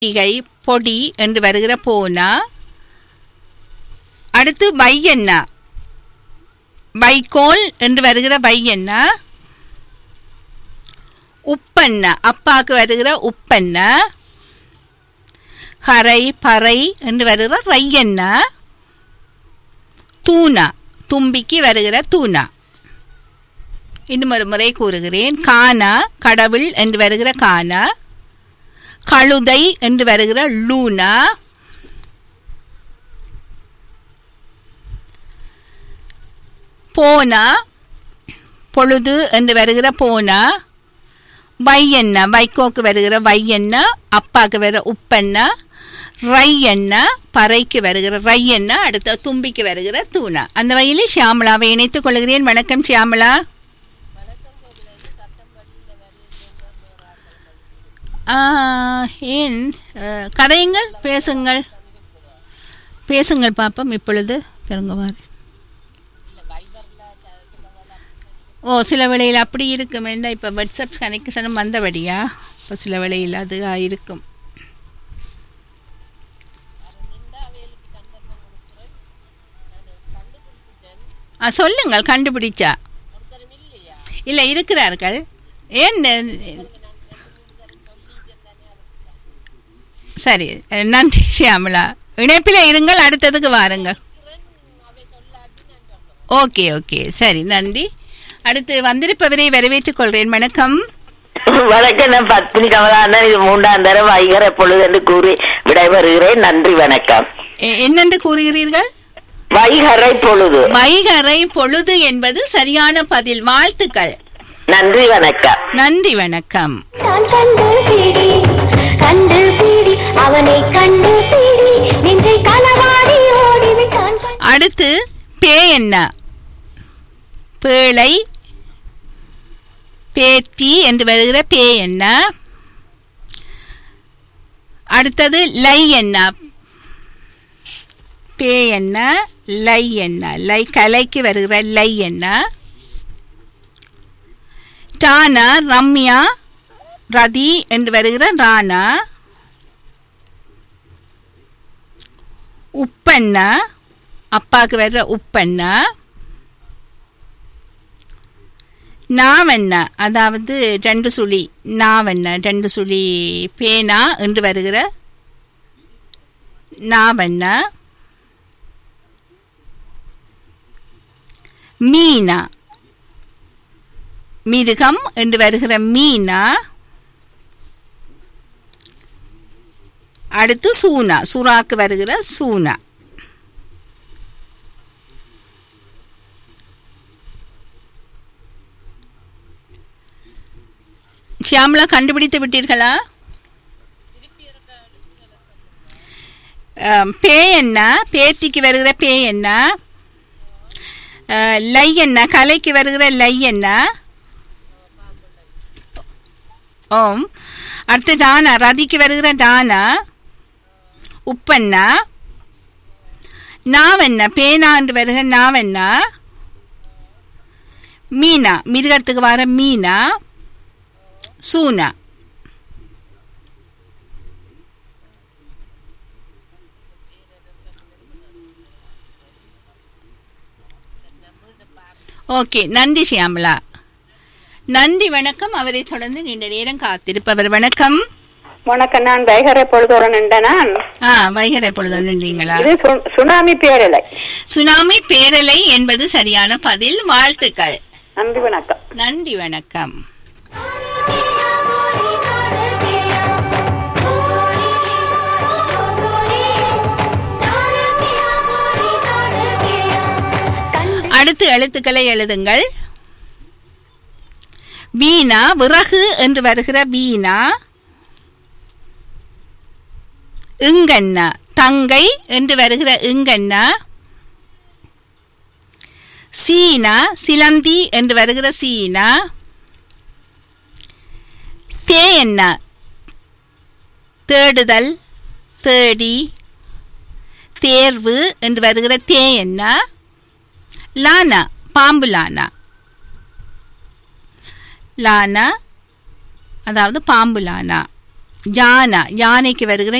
பொய்கை பொடி என்று வருகிற போனா அடுத்து வையண்ணா வைக்கோல் என்று வருகிற வையண்ணா உப்பண்ணா அப்பாக்கு வருகிற உப்பண்ணா ஹரை பறை என்று வருகிற ரையண்ணா தூணா தும்பிக்கு வருகிற தூணா இன்னும் ஒரு முறை கூறுகிறேன் கானா கடவுள் என்று வருகிற கானா கழுதை என்று வருகிற லூனா போனா பொழுது என்று வருகிற போனா வையண்ணா வைக்கோக்கு வருகிற வையண்ணா அப்பாக்கு வர உப்பண்ணா ரையண்ணா பறைக்கு வருகிற ரையண்ணா அடுத்த தும்பிக்கு வருகிற தூணா அந்த வகையில் ஷியாமலாவை இணைத்துக் கொள்கிறேன் வணக்கம் ஷியாமலா ஆ, ஏன் அஹ், கதையுங்கள் பேசுங்கள் பேசுங்கள் பாப்போம் இப்பொழுது பெருங்குமார் ஓ சில வேளையில் அப்படி இருக்கும் என்ன இப்போ வாட்ஸ்அப் கனெக்ஷனும் வந்தபடியா இப்போ சில வேளையில் அது இருக்கும் ஆ சொல்லுங்கள் கண்டுபிடிச்சா இல்லை இருக்கிறார்கள் ஏன் சரி நன்றி ஷியாமலா இணைப்பில் இருங்கள் அடுத்ததுக்கு வாருங்கள் ஓகே ஓகே சரி நன்றி அடுத்து வந்திருப்பவரை வரவேற்றுக் கொள்கிறேன் வணக்கம் வணக்கம் நான் பத்மினி கமலாந்தன் இது மூன்றாம் தரம் வைகர பொழுது என்று கூறி விடைபெறுகிறேன் நன்றி வணக்கம் எ- என்னென்று கூறுகிறீர்கள் வைகரை பொழுது வைகரை பொழுது என்பது சரியான பதில் வாழ்த்துக்கள் நன்றி வணக்கம் நன்றி வணக்கம் நான் கண்டு பிடி கண்டு பிடி அவனை கண்டு பிடி நெஞ்சை களவாடி ஓடிவிட்டான் அடுத்து பே என்ன பேழை பேத்தி என்று வருகிற பே என்ன அடுத்தது லை என்ன பே என்ன லை என்ன லை கலைக்கு வருகிற லை என்ன டானா ரம்யா ரதி என்று வருகிற ராணா உப்பண்ணா அப்பாவுக்கு வர்ற உப்பண்ணா நாவண்ணா அதாவது ரெண்டு சுழி நாவண்ணா ரெண்டு சுழி பேனா என்று வருகிற நாவண்ணா மீனா மிருகம் என்று வருகிற மீனா அடுத்து சூனா சுறாக்கு வருகிற சூனா ஷியாமலா கண்டுபிடித்து விட்டீர்களா அஹ், பே என்ன பேத்திக்கு வருகிற பே என்ன அஹ், லை என்ன கலைக்கு வருகிற லை என்ன ஓம் அடுத்து டானா ரதிக்கு வருகிற டானா உப்பண்ணா நாவண்ணா பேனா என்று வருகிற நாவண்ணா மீனா மிருகத்துக்கு வர மீனா சூனா ஓகே நன்றி ஷியாமலா நன்றி வணக்கம் அவரை தொடர்ந்து நீண்ட நேரம் காத்திருப்பவர் வணக்கம் வணக்கம் நான் வைகரை பொழுதோரன் நான் ஆ வைகரை பொழுது நின்றீங்களா இது சு- சுனாமி பேரலை சுனாமி பேரலை என்பது சரியான பதில் வாழ்த்துக்கள் நன்றி வணக்கம் நன்றி வணக்கம் அடுத்து எழுத்துக்களை எழுதுங்கள் வீணா விறகு என்று வருகிற வீணா இங்கண்ணா தங்கை என்று வருகிற இங்கண்ணா சீனா சிலந்தி என்று வருகிற சீனா தே என்ன தேடுதல் தேடி தேர்வு என்று வருகிற தே என்ன லானா பாம்பு லானா லானா அதாவது பாம்பு லானா ஜானா யானைக்கு வருகிற